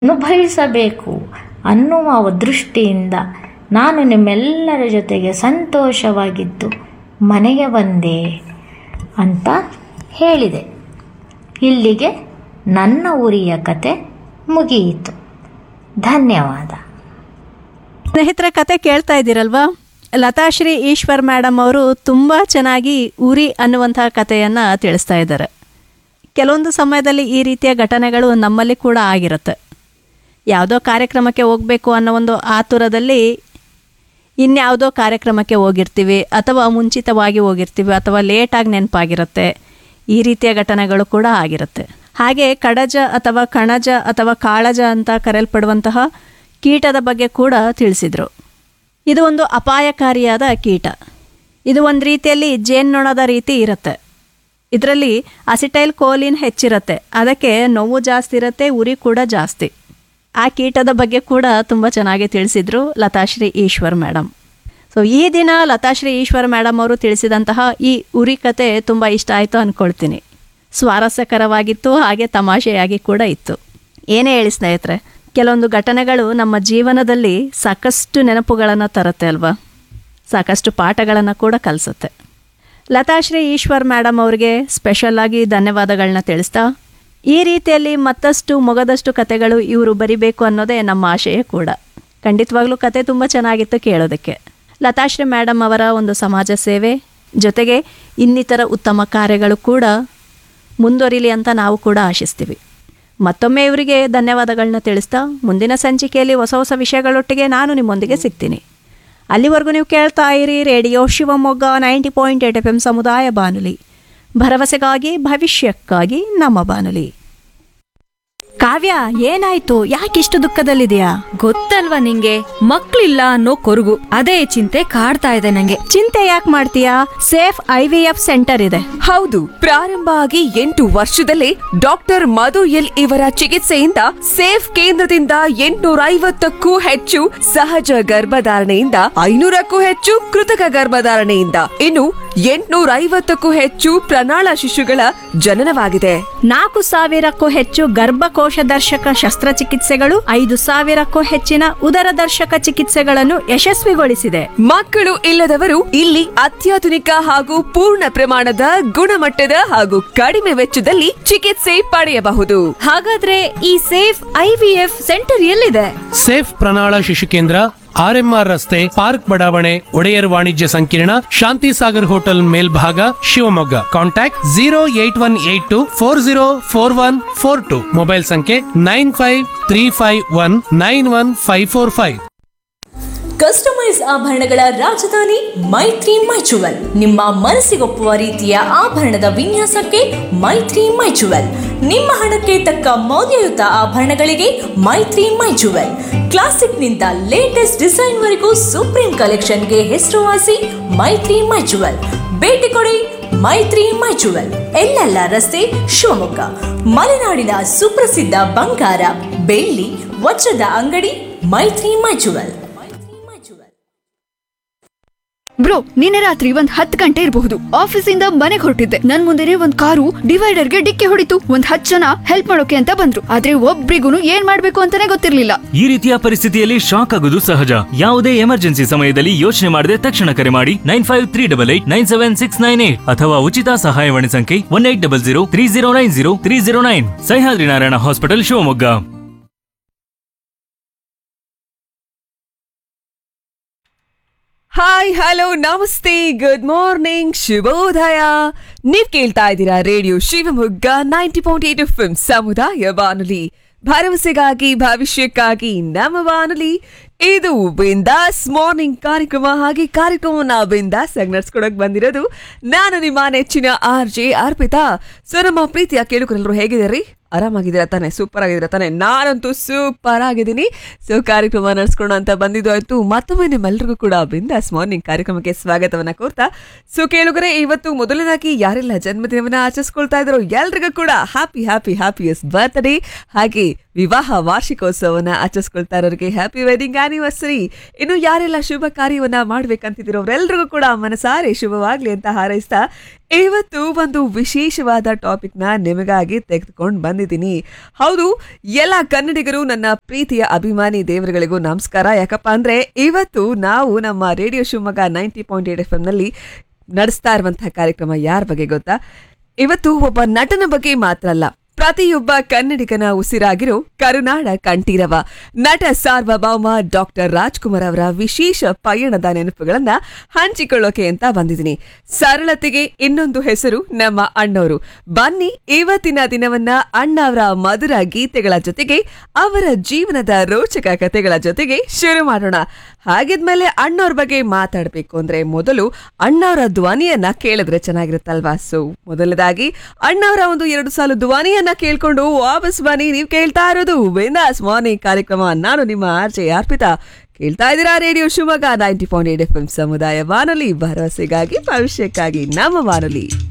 ಅನುಭವಿಸಬೇಕು ಅನ್ನುವ ದೃಷ್ಟಿಯಿಂದ ನಾನು ನಿಮ್ಮೆಲ್ಲರ ಜೊತೆಗೆ ಸಂತೋಷವಾಗಿದ್ದು ಮನೆಗೆ ಬಂದೆ ಅಂತ ಹೇಳಿದೆ ಇಲ್ಲಿಗೆ ನನ್ನ ಊರಿಯ ಕತೆ ಮುಗಿಯಿತು ಧನ್ಯವಾದ ಸ್ನೇಹಿತರ ಕತೆ ಕೇಳ್ತಾ ಇದ್ದೀರಲ್ವಾ ಲತಾಶ್ರೀ ಈಶ್ವರ್ ಮೇಡಮ್ ಅವರು ತುಂಬ ಚೆನ್ನಾಗಿ ಉರಿ ಅನ್ನುವಂತಹ ಕಥೆಯನ್ನು ತಿಳಿಸ್ತಾ ಇದ್ದಾರೆ ಕೆಲವೊಂದು ಸಮಯದಲ್ಲಿ ಈ ರೀತಿಯ ಘಟನೆಗಳು ನಮ್ಮಲ್ಲಿ ಕೂಡ ಆಗಿರುತ್ತೆ ಯಾವುದೋ ಕಾರ್ಯಕ್ರಮಕ್ಕೆ ಹೋಗಬೇಕು ಅನ್ನೋ ಒಂದು ಆತುರದಲ್ಲಿ ಇನ್ಯಾವುದೋ ಕಾರ್ಯಕ್ರಮಕ್ಕೆ ಹೋಗಿರ್ತೀವಿ ಅಥವಾ ಮುಂಚಿತವಾಗಿ ಹೋಗಿರ್ತೀವಿ ಅಥವಾ ಲೇಟಾಗಿ ನೆನಪಾಗಿರುತ್ತೆ ಈ ರೀತಿಯ ಘಟನೆಗಳು ಕೂಡ ಆಗಿರುತ್ತೆ ಹಾಗೆ ಕಡಜ ಅಥವಾ ಕಣಜ ಅಥವಾ ಕಾಳಜ ಅಂತ ಕರೆಯಲ್ಪಡುವಂತಹ ಕೀಟದ ಬಗ್ಗೆ ಕೂಡ ತಿಳಿಸಿದರು ಇದು ಒಂದು ಅಪಾಯಕಾರಿಯಾದ ಕೀಟ ಇದು ಒಂದು ರೀತಿಯಲ್ಲಿ ಜೇನ್ನೊಣದ ರೀತಿ ಇರುತ್ತೆ ಇದರಲ್ಲಿ ಅಸಿಟೈಲ್ ಕೋಲಿನ್ ಹೆಚ್ಚಿರುತ್ತೆ ಅದಕ್ಕೆ ನೋವು ಜಾಸ್ತಿ ಇರುತ್ತೆ ಉರಿ ಕೂಡ ಜಾಸ್ತಿ ಆ ಕೀಟದ ಬಗ್ಗೆ ಕೂಡ ತುಂಬ ಚೆನ್ನಾಗಿ ತಿಳಿಸಿದ್ರು ಲತಾಶ್ರೀ ಈಶ್ವರ್ ಮೇಡಮ್ ಸೊ ಈ ದಿನ ಲತಾಶ್ರೀ ಈಶ್ವರ್ ಮೇಡಮ್ ಅವರು ತಿಳಿಸಿದಂತಹ ಈ ಉರಿ ಕತೆ ತುಂಬ ಇಷ್ಟ ಆಯಿತು ಅಂದ್ಕೊಳ್ತೀನಿ ಸ್ವಾರಸ್ಯಕರವಾಗಿತ್ತು ಹಾಗೆ ತಮಾಷೆಯಾಗಿ ಕೂಡ ಇತ್ತು ಏನೇ ಹೇಳಿ ಸ್ನೇಹಿತರೆ ಕೆಲವೊಂದು ಘಟನೆಗಳು ನಮ್ಮ ಜೀವನದಲ್ಲಿ ಸಾಕಷ್ಟು ನೆನಪುಗಳನ್ನು ತರುತ್ತೆ ಅಲ್ವಾ ಸಾಕಷ್ಟು ಪಾಠಗಳನ್ನು ಕೂಡ ಕಲಿಸುತ್ತೆ ಲತಾಶ್ರೀ ಈಶ್ವರ್ ಮೇಡಮ್ ಅವ್ರಿಗೆ ಸ್ಪೆಷಲ್ಲಾಗಿ ಧನ್ಯವಾದಗಳನ್ನ ತಿಳಿಸ್ತಾ ಈ ರೀತಿಯಲ್ಲಿ ಮತ್ತಷ್ಟು ಮೊಗದಷ್ಟು ಕತೆಗಳು ಇವರು ಬರಿಬೇಕು ಅನ್ನೋದೇ ನಮ್ಮ ಆಶಯ ಕೂಡ ಖಂಡಿತವಾಗ್ಲೂ ಕತೆ ತುಂಬ ಚೆನ್ನಾಗಿತ್ತು ಕೇಳೋದಕ್ಕೆ ಲತಾಶ್ರೀ ಮೇಡಮ್ ಅವರ ಒಂದು ಸಮಾಜ ಸೇವೆ ಜೊತೆಗೆ ಇನ್ನಿತರ ಉತ್ತಮ ಕಾರ್ಯಗಳು ಕೂಡ ಮುಂದುವರಿಲಿ ಅಂತ ನಾವು ಕೂಡ ಆಶಿಸ್ತೀವಿ ಮತ್ತೊಮ್ಮೆ ಇವರಿಗೆ ಧನ್ಯವಾದಗಳನ್ನ ತಿಳಿಸ್ತಾ ಮುಂದಿನ ಸಂಚಿಕೆಯಲ್ಲಿ ಹೊಸ ಹೊಸ ವಿಷಯಗಳೊಟ್ಟಿಗೆ ನಾನು ನಿಮ್ಮೊಂದಿಗೆ ಸಿಗ್ತೀನಿ ಅಲ್ಲಿವರೆಗೂ ನೀವು ಕೇಳ್ತಾ ಇರಿ radio Shivamogga ninety point eight F M ಸಮುದಾಯ ಬಾನುಲಿ ಭರವಸೆಗಾಗಿ ಭವಿಷ್ಯಕ್ಕಾಗಿ ನಮ್ಮ ಬಾನುಲಿ ಕಾವ್ಯ ಏನಾಯ್ತು ಯಾಕಿಷ್ಟು ದುಃಖದಲ್ಲಿದೆಯಾ ಗೊತ್ತಲ್ವಾ ನಿಂಗೆ ಮಕ್ಳಿಲ್ಲ ಅನ್ನೋ ಕೊರಗು ಅದೇ ಚಿಂತೆ ಕಾಡ್ತಾ ಇದೆ ನಂಗೆ ಚಿಂತೆ ಯಾಕೆ ಮಾಡ್ತೀಯಾ safe I V F centre ಇದೆ ಹೌದು ಪ್ರಾರಂಭ ಆಗಿ ಎಂಟು ವರ್ಷದಲ್ಲೇ ಡಾಕ್ಟರ್ ಮಧು ಎಲ್ ಇವರ ಚಿಕಿತ್ಸೆಯಿಂದ ಸೇಫ್ ಕೇಂದ್ರದಿಂದ ಎಂಟುನೂರ ಐವತ್ತಕ್ಕೂ ಹೆಚ್ಚು ಸಹಜ ಗರ್ಭಧಾರಣೆಯಿಂದ ಐನೂರಕ್ಕೂ ಹೆಚ್ಚು ಕೃತಕ ಗರ್ಭಧಾರಣೆಯಿಂದ ಇನ್ನು ಎಂಟುನೂರ ಐವತ್ತಕ್ಕೂ ಹೆಚ್ಚು ಪ್ರಣಾಳ ಶಿಶುಗಳ ಜನನವಾಗಿದೆ ನಾಲ್ಕು ಸಾವಿರಕ್ಕೂ ಹೆಚ್ಚು ಗರ್ಭಕೋಶ ದರ್ಶಕ ಶಸ್ತ್ರಚಿಕಿತ್ಸೆಗಳು ಐದು ಸಾವಿರಕ್ಕೂ ಹೆಚ್ಚಿನ ಉದರ ದರ್ಶಕ ಚಿಕಿತ್ಸೆಗಳನ್ನು ಯಶಸ್ವಿಗೊಳಿಸಿದೆ ಮಕ್ಕಳು ಇಲ್ಲದವರು ಇಲ್ಲಿ ಅತ್ಯಾಧುನಿಕ ಹಾಗೂ ಪೂರ್ಣ ಪ್ರಮಾಣದ ಗುಣಮಟ್ಟದ ಹಾಗೂ ಕಡಿಮೆ ವೆಚ್ಚದಲ್ಲಿ ಚಿಕಿತ್ಸೆ ಪಡೆಯಬಹುದು ಹಾಗಾದ್ರೆ ಈ ಸೇಫ್ ಐವಿಎಫ್ ಸೆಂಟರ್ ಎಲ್ಲಿದೆ ಸೇಫ್ ಪ್ರಣಾಳ ಶಿಶು ಕೇಂದ್ರ ಆರ್ಎಂಆರ್ ರಸ್ತೆ ಪಾರ್ಕ್ ಬಡಾವಣೆ ಒಡೆಯರ್ ವಾಣಿಜ್ಯ ಸಂಕೀರ್ಣ ಶಾಂತಿ ಸಾಗರ್ ಹೋಟೆಲ್ ಮೇಲ್ಭಾಗ Shivamogga contact zero eight one eight two four zero four one four two mobile ಸಂಖ್ಯೆ nine five three five one nine one five four five customise ಆಭರಣಗಳ ರಾಜಧಾನಿ ಮೈತ್ರಿ ಮೈಚುವಲ್ ನಿಮ್ಮ ಮನಸ್ಸಿಗೊಪ್ಪುವ ರೀತಿಯ ಆಭರಣದ ವಿನ್ಯಾಸಕ್ಕೆ ಮೈತ್ರಿ ಮೈಚುವಲ್ ನಿಮ್ಮ ಹಣಕ್ಕೆ ತಕ್ಕ ಮೌಲ್ಯಯುತ ಆಭರಣಗಳಿಗೆ ಮೈತ್ರಿ ಮೈಚುವಲ್ ಕ್ಲಾಸಿಕ್ನಿಂದ ಲೇಟೆಸ್ಟ್ ಡಿಸೈನ್ವರೆಗೂ ಸುಪ್ರೀಂ ಕಲೆಕ್ಷನ್ಗೆ ಹೆಸರುವಾಸಿ ಮೈತ್ರಿ ಮೈಚುವಲ್ ಭೇಟಿ ಕೊಡಿ ಮೈತ್ರಿ ಮೈಚುವಲ್ ಎಲ್ಲೆಲ್ಲ ರಸ್ತೆ ಶಿವಮೊಗ್ಗ ಮಲೆನಾಡಿನ ಸುಪ್ರಸಿದ್ಧ ಬಂಗಾರ ಬೆಳ್ಳಿ ವಜ್ರದ ಅಂಗಡಿ ಮೈತ್ರಿ ಮೈಚುವಲ್ ಬ್ರೋ ನಿನ್ನೆ ರಾತ್ರಿ ಒಂದ್ ಹತ್ತು ಗಂಟೆ ಇರಬಹುದು ಆಫೀಸಿಂದ ಮನೆಗೆ ಹೊರಟಿದ್ದೆ ನನ್ ಮುಂದೆನೆ ಒಂದ್ ಕಾರು ಡಿವೈಡರ್ಗೆ ಡಿಕ್ಕಿ ಹೊಡಿತು ಒಂದ್ ಹತ್ತು ಜನ ಹೆಲ್ಪ್ ಮಾಡೋಕೆ ಅಂತ ಬಂದ್ರು ಆದ್ರೆ ಒಬ್ರಿಗೂ ಏನ್ ಮಾಡ್ಬೇಕು ಅಂತಾನೆ ಗೊತ್ತಿರ್ಲಿಲ್ಲ ಈ ರೀತಿಯ ಪರಿಸ್ಥಿತಿಯಲ್ಲಿ ಶಾಕ್ ಆಗೋದು ಸಹಜ ಯಾವುದೇ ಎಮರ್ಜೆನ್ಸಿ ಸಮಯದಲ್ಲಿ ಯೋಚನೆ ಮಾಡದೆ ತಕ್ಷಣ ಕರೆ ಮಾಡಿ nine five three double eight nine seven six nine eight ಅಥವಾ ಉಚಿತ ಸಹಾಯವಾಣಿ ಸಂಖ್ಯೆ one eight double zero three zero nine zero three zero nine Sahyadri Narayana hospital Shivamogga hi hello ನಮಸ್ತೆ ಗುಡ್ ಮಾರ್ನಿಂಗ್ ಶುಭೋದಯ ನೀವ್ ಕೇಳ್ತಾ ಇದ್ದೀರಾ radio Shivamogga ninety point eight F ಸಮುದಾಯ ಬಾನುಲಿ ಭರವಸೆಗಾಗಿ ಭವಿಷ್ಯಕ್ಕಾಗಿ ನಮ್ಮ ಬಾನುಲಿ ಇದು ಬಿಂದಾಸ್ ಮಾರ್ನಿಂಗ್ ಕಾರ್ಯಕ್ರಮ ಹಾಗೆ ಕಾರ್ಯಕ್ರಮವನ್ನ ಬಿಂದಾಸ್ ಆಗಿ ನಡ್ಸ್ಕೊಡಕ್ ಬಂದಿರೋದು ನಾನು ನಿಮ್ಮ ನೆಚ್ಚಿನ ಆರ್ ಜೆ ಅರ್ಪಿತಾ ಸೊ ನಮ್ಮ ಪ್ರೀತಿಯ ಕೇಳುಗರೆಲ್ಲರೂ ಹೇಗಿದ್ದೀರಿ ಆರಾಮಾಗಿದ್ದೀರಾ ತಾನೆ ಸೂಪರ್ ಆಗಿದ್ದೀರಾ ತಾನೆ ನಾನಂತೂ ಸೂಪರ್ ಆಗಿದ್ದೀನಿ ಸೊ ಕಾರ್ಯಕ್ರಮ ನಡೆಸ್ಕೊಣ ಅಂತ ಬಂದಿದ್ದು ಆಯ್ತು ಮತ್ತೊಮ್ಮೆ ನಿಮ್ಮೆಲ್ಲರಿಗೂ ಕೂಡ ಬಿಂದಾಸ್ ಮಾರ್ನಿಂಗ್ ಕಾರ್ಯಕ್ರಮಕ್ಕೆ ಸ್ವಾಗತವನ್ನ ಕೋರ್ತಾ ಸೊ ಕೇಳುಗರೆ ಇವತ್ತು ಮೊದಲನೇದಾಗಿ ಯಾರೆಲ್ಲ ಜನ್ಮದಿನವನ್ನ ಆಚರಿಸ್ಕೊಳ್ತಾ ಇದ್ರು ಎಲ್ರಿಗೂ ಕೂಡ ಹ್ಯಾಪಿ ಹ್ಯಾಪಿ ಹ್ಯಾಪಿಯಸ್ ಬರ್ತ್ಡೇ ಹಾಗೆ ವಿವಾಹ ವಾರ್ಷಿಕೋತ್ಸವನ ಆಚರಿಸ್ಕೊಳ್ತಾ ಇರೋರಿಗೆ ಹ್ಯಾಪಿ ವೆಡ್ಡಿಂಗ್ ಆನಿವರ್ಸರಿ ಇನ್ನು ಯಾರೆಲ್ಲ ಶುಭ ಕಾರ್ಯವನ್ನ ಮಾಡ್ಬೇಕಂತಿದ್ದೀರೋ ಅವರೆಲ್ಲರಿಗೂ ಕೂಡ ಮನಸಾರೆ ಶುಭವಾಗ್ಲಿ ಅಂತ ಹಾರೈಸ್ತಾ ಇವತ್ತು ಒಂದು ವಿಶೇಷವಾದ ಟಾಪಿಕ್ ನ ನಿಮಗಾಗಿ ತೆಗೆದುಕೊಂಡು ಬಂದಿದ್ದೀನಿ ಹೌದು ಎಲ್ಲ ಕನ್ನಡಿಗರು ನನ್ನ ಪ್ರೀತಿಯ ಅಭಿಮಾನಿ ದೇವರುಗಳಿಗೂ ನಮಸ್ಕಾರ ಯಾಕಪ್ಪ ಅಂದ್ರೆ ಇವತ್ತು ನಾವು ನಮ್ಮ radio Shivamogga ninety point eight F ನಲ್ಲಿ ನಡೆಸ್ತಾ ಇರುವಂತಹ ಕಾರ್ಯಕ್ರಮ ಯಾರ ಬಗ್ಗೆ ಗೊತ್ತಾ ಇವತ್ತು ಒಬ್ಬ ನಟನ ಬಗ್ಗೆ ಮಾತ್ರ ಅಲ್ಲ ಪ್ರತಿಯೊಬ್ಬ ಕನ್ನಡಿಗನ ಉಸಿರಾಗಿರೋ ಕರುನಾಡ ಕಂಠೀರವ ನಟ ಸಾರ್ವಭೌಮ ಡಾಕ್ಟರ್ ರಾಜ್ಕುಮಾರ್ ಅವರ ವಿಶೇಷ ಪಯಣದ ನೆನಪುಗಳನ್ನ ಹಂಚಿಕೊಳ್ಳೋಕೆ ಅಂತ ಬಂದಿದ್ದೀನಿ ಸರಳತೆಗೆ ಇನ್ನೊಂದು ಹೆಸರು ನಮ್ಮ ಅಣ್ಣವರು ಬನ್ನಿ ಇವತ್ತಿನ ದಿನವನ್ನ ಅಣ್ಣ ಅವರ ಮಧುರ ಗೀತೆಗಳ ಜೊತೆಗೆ ಅವರ ಜೀವನದ ರೋಚಕ ಕಥೆಗಳ ಜೊತೆಗೆ ಶುರು ಮಾಡೋಣ ಹಾಗಿದ್ಮೇಲೆ ಅಣ್ಣವ್ರ ಬಗ್ಗೆ ಮಾತಾಡಬೇಕು ಅಂದ್ರೆ ಮೊದಲು ಅಣ್ಣವರ ಧ್ವನಿಯನ್ನ ಕೇಳಿದ್ರೆ ಚೆನ್ನಾಗಿರುತ್ತಲ್ವಾ ಸೊ ಮೊದಲದಾಗಿ ಅಣ್ಣವರ ಒಂದು ಎರಡು ಸಾಲು ಧ್ವನಿಯನ್ನ ಕೇಳ್ಕೊಂಡು ವಾಪಸ್ ಬನ್ನಿ ನೀವು ಕೇಳ್ತಾ ಇರೋದು ವಿಂದಾಸ್ ಮಾರ್ನಿಂಗ್ ಕಾರ್ಯಕ್ರಮ ನಾನು ನಿಮ್ಮ ಆರ್ಜೆ ಅರ್ಪಿತಾ ಕೇಳ್ತಾ ಇದ್ದೀರಾ radio Shivamogga ninety point eight F M ಸಮುದಾಯ ಬಾನುಲಿ ಭರವಸೆಗಾಗಿ ಭವಿಷ್ಯಕ್ಕಾಗಿ ನಮ್ಮ ಬಾನುಲಿ